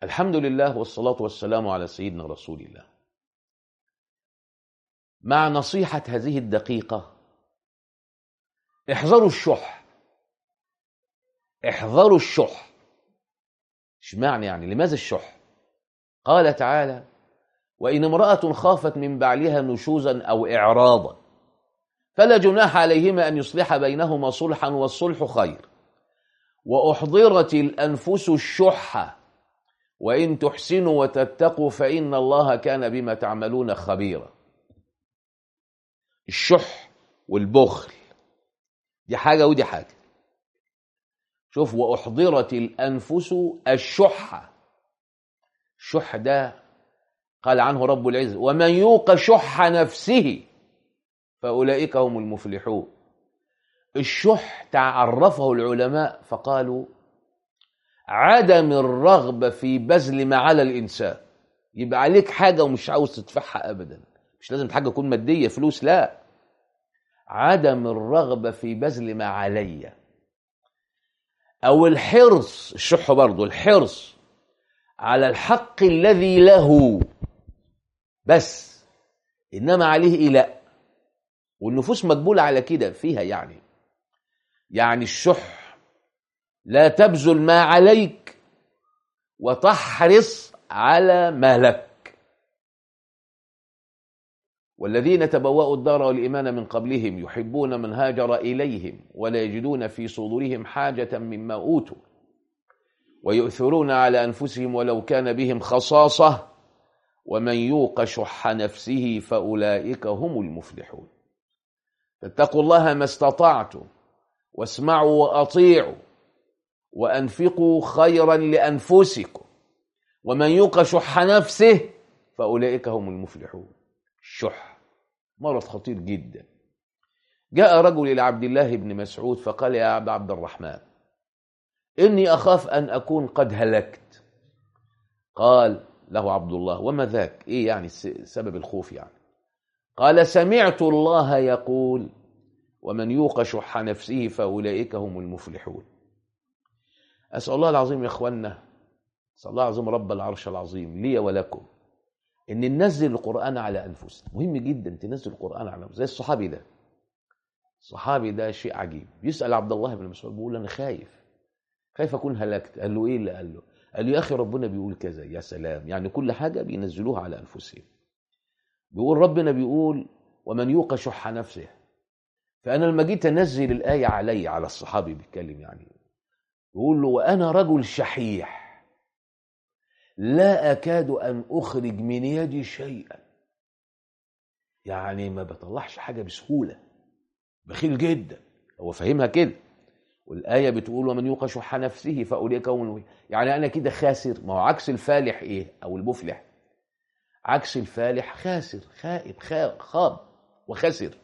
الحمد لله والصلاة والسلام على سيدنا رسول الله مع نصيحة هذه الدقيقة احذروا الشح احذروا الشح اشمعنى يعني لماذا الشح قال تعالى وإن امرأة خافت من بعلها نشوزا أو إعراضا فلا جناح عليهما أن يصلح بينهما صلحا والصلح خير وأحضرت الأنفس الشح وإن تحسنوا وتتقوا فإن الله كان بما تعملون خبيرا الشح والبخل دي حاجة ودي حاجة شوف وأحضرت الأنفس الشح الشح ده قال عنه رب العزة ومن يوق شح نفسه فأولئك هم المفلحون الشح تعرفه العلماء فقالوا عدم الرغبة في بذل ما على الإنسان يبقى عليك حاجة ومش عاوز تدفعها أبدا مش لازم حاجة تكون مادية فلوس لا عدم الرغبة في بذل ما علي أو الحرص الشح برضو الحرص على الحق الذي له بس إنما عليه لا والنفوس مقبولة على كده فيها يعني يعني الشح لا تبذل ما عليك وتحرص على ما لك والذين تبوأوا الدار والإيمان من قبلهم يحبون من هاجر إليهم ولا يجدون في صدورهم حاجة مما أوتوا ويؤثرون على أنفسهم ولو كان بهم خصاصة ومن يوق شح نفسه فأولئك هم المفلحون فاتقوا الله ما استطعتم واسمعوا وأطيعوا وأنفقوا خيرا لأنفسكم ومن يوق شح نفسه فأولئك هم المفلحون الشح مرض خطير جدا جاء رجل إلى عبد الله بن مسعود فقال يا أبا عبد الرحمن إني أخاف أن أكون قد هلكت قال له عبد الله وما ذاك إيه يعني سبب الخوف يعني قال سمعت الله يقول ومن يوق شح نفسه فأولئك هم المفلحون أسأل الله العظيم يا إخوانا أسأل الله العظيم رب العرش العظيم لي ولكم إن ننزل القرآن على أنفسنا مهم جدا تنزل القرآن على أنفسنا زي الصحابي ده الصحابي ده شيء عجيب يسأل عبد الله بن مسعود بيقول أنا خايف خايف أكون هلكت قال له إيه اللي قال له قال له يا أخي ربنا بيقول كذا يا سلام يعني كل حاجة بينزلوها على أنفسهم بيقول ربنا بيقول ومن يوق شح نفسه فأنا لما جيت أنزل الآية علي على الصحابي بيتكلم يعني يقول له وأنا رجل شحيح لا أكاد أن أخرج من يدي شيئا يعني ما بطلعش حاجة بسهولة بخيل جدا هو فاهمها كده والآية بتقول ومن يوق شح نفسه فأولئك هم يعني أنا كده خاسر ما هو عكس الفالح إيه أو المفلح عكس الفالح خاسر خائب خاب وخسر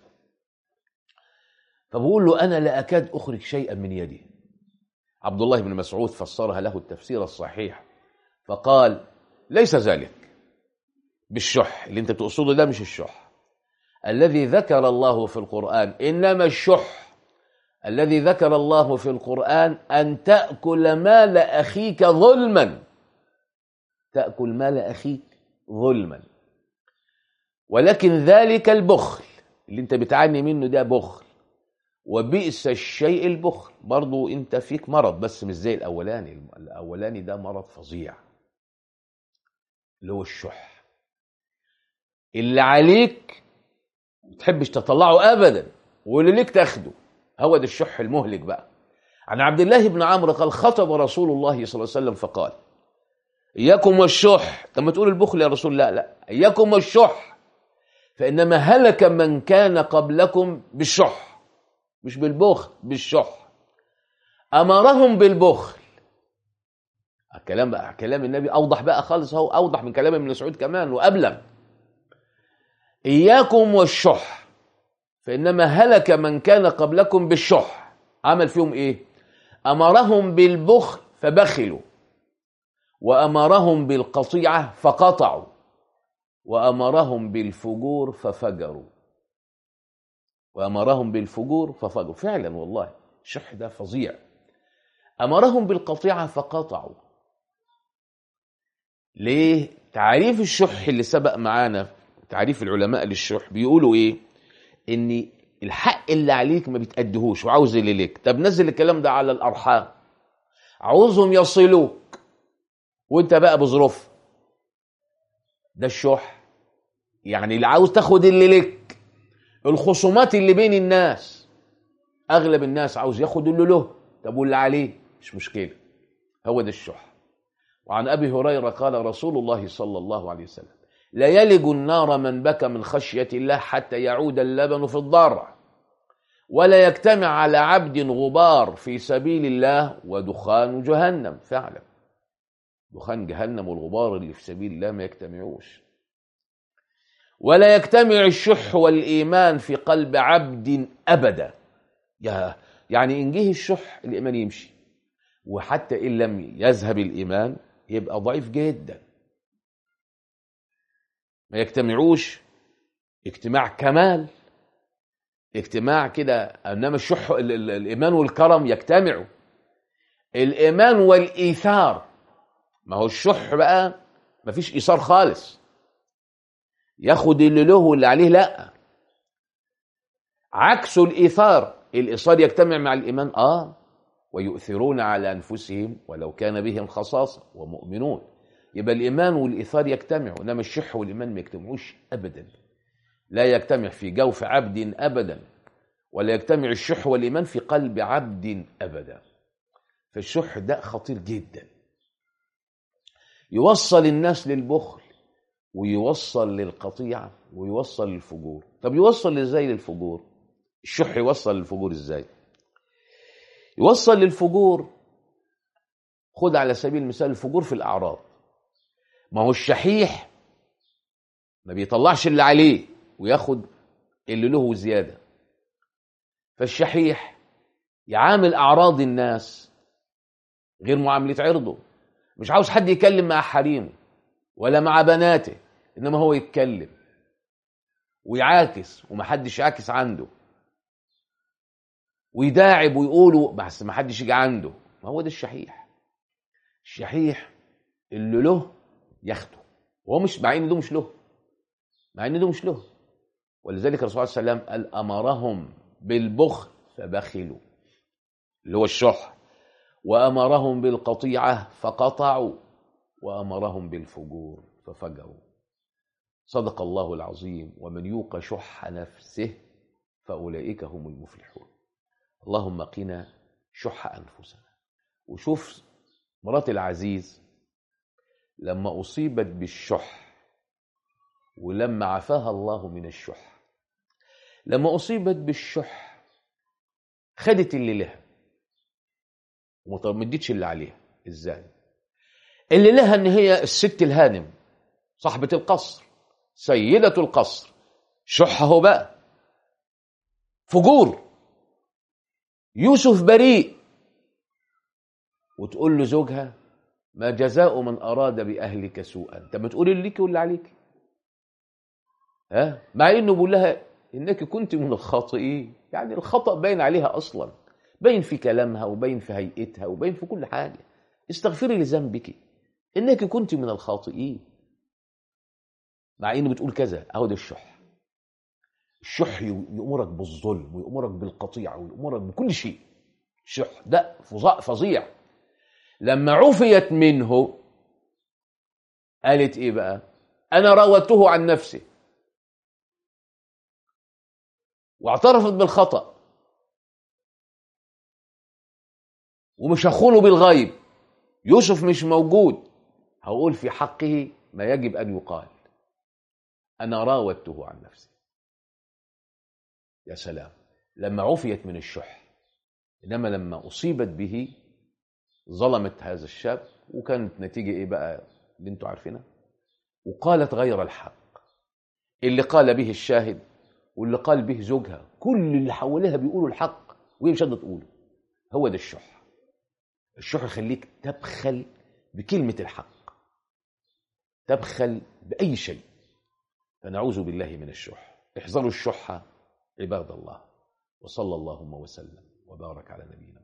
فبقول له أنا لا أكاد أخرج شيئا من يدي عبد الله بن مسعود فسرها له التفسير الصحيح فقال ليس ذلك بالشح اللي انت تقصده ده مش الشح الذي ذكر الله في القرآن إنما الشح الذي ذكر الله في القرآن أن تأكل مال أخيك ظلما تأكل مال أخيك ظلما ولكن ذلك البخل اللي انت بتعاني منه ده بخل وبئس الشيء البخل برضو انت فيك مرض بس مش زي الاولاني الاولاني ده مرض فظيع اللي هو الشح اللي عليك ما تحبش تطلعه ابدا واللي ليك تاخده هو ده الشح المهلك بقى عن عبد الله بن عمرو قال خطب رسول الله صلى الله عليه وسلم فقال اياكم والشح طب ما تقول البخل يا رسول الله لا اياكم والشح فانما هلك من كان قبلكم بالشح مش بالبخل بالشح امرهم بالبخل الكلام بقى كلام النبي اوضح بقى خالص هو اوضح من كلام ابن مسعود كمان وابلغ اياكم والشح فانما هلك من كان قبلكم بالشح عمل فيهم ايه امرهم بالبخل فبخلوا وامرهم بالقطيعه فقطعوا وامرهم بالفجور ففجروا وأمرهم بالفجور ففجروا فعلا والله الشح ده فظيع أمرهم بالقطيعة فقطعوا ليه تعريف الشح اللي سبق معانا تعريف العلماء للشح بيقولوا ايه ان الحق اللي عليك ما بتأديهوش وعاوز اللي ليك طب نزل الكلام ده على الارحام عاوزهم يصلوك وانت بقى بظروف ده الشح يعني اللي عاوز تاخد اللي لك الخصومات اللي بين الناس اغلب الناس عاوز ياخد اللي له طب واللي عليه مش مشكله هو ده الشح وعن ابي هريره قال رسول الله صلى الله عليه وسلم لا يلج النار من بكى من خشيه الله حتى يعود اللبن في الضرع ولا يجتمع على عبد غبار في سبيل الله ودخان جهنم فعلا دخان جهنم والغبار اللي في سبيل الله ما يجتمعوش ولا يجتمع الشح والإيمان في قلب عبد أبدا يا يعني إن جه الشح الإيمان يمشي وحتى إن لم يذهب الإيمان يبقى ضعيف جدا ما يجتمعوش اجتماع كمال اجتماع كده انما الشح ال- ال- الايمان والكرم يجتمعوا الايمان والايثار ما هو الشح بقى ما فيش ايثار خالص ياخد اللي له واللي عليه لا عكس الايثار الايثار يجتمع مع الايمان اه ويؤثرون على انفسهم ولو كان بهم خصاصه ومؤمنون يبقى الايمان والايثار يجتمعوا انما الشح والايمان ما يجتمعوش ابدا لا يجتمع في جوف عبد ابدا ولا يجتمع الشح والايمان في قلب عبد ابدا فالشح ده خطير جدا يوصل الناس للبخل ويوصل للقطيعه ويوصل للفجور طب يوصل ازاي للفجور الشح يوصل للفجور ازاي يوصل للفجور خد على سبيل المثال الفجور في الاعراض ما هو الشحيح ما بيطلعش اللي عليه وياخد اللي له زياده فالشحيح يعامل اعراض الناس غير معامله عرضه مش عاوز حد يتكلم مع حريمه ولا مع بناته انما هو يتكلم ويعاكس ومحدش يعاكس عنده ويداعب ويقولوا بس محدش يجي عنده ما هو ده الشحيح الشحيح اللي له ياخده وهو مش مع ان ده مش له مع ان ده مش له ولذلك الرسول صلى الله عليه وسلم قال امرهم بالبخل فبخلوا اللي هو الشح وامرهم بالقطيعه فقطعوا وامرهم بالفجور ففجروا صدق الله العظيم ومن يوق شح نفسه فاولئك هم المفلحون اللهم قنا شح انفسنا وشوف مرات العزيز لما اصيبت بالشح ولما عافاها الله من الشح لما اصيبت بالشح خدت اللي لها وما اديتش اللي عليها ازاي اللي لها ان هي الست الهانم صاحبة القصر سيدة القصر شح هو بقى فجور يوسف بريء وتقول له زوجها ما جزاء من أراد بأهلك سوءا انت بتقول اللي ليك واللي عليك ها مع انه بيقول لها انك كنت من الخاطئين يعني الخطأ باين عليها اصلا باين في كلامها وباين في هيئتها وباين في كل حاجة استغفري لذنبك انك كنت من الخاطئين مع ان بتقول كذا اهو ده الشح الشح يأمرك بالظلم ويأمرك بالقطيعة ويأمرك بكل شيء الشح ده فظاع فظيع لما عفيت منه قالت ايه بقى انا راودته عن نفسه واعترفت بالخطأ ومش هخونه بالغيب يوسف مش موجود هقول في حقه ما يجب أن يقال أنا راودته عن نفسي يا سلام لما عفيت من الشح إنما لما أصيبت به ظلمت هذا الشاب وكانت نتيجة إيه بقى اللي انتوا عارفينها وقالت غير الحق اللي قال به الشاهد واللي قال به زوجها كل اللي حواليها بيقولوا الحق وهي مش قادره تقوله هو ده الشح الشح يخليك تبخل بكلمة الحق تبخل بأي شيء فنعوذ بالله من الشح احذروا الشح عباد الله وصلى اللهم وسلم وبارك على نبينا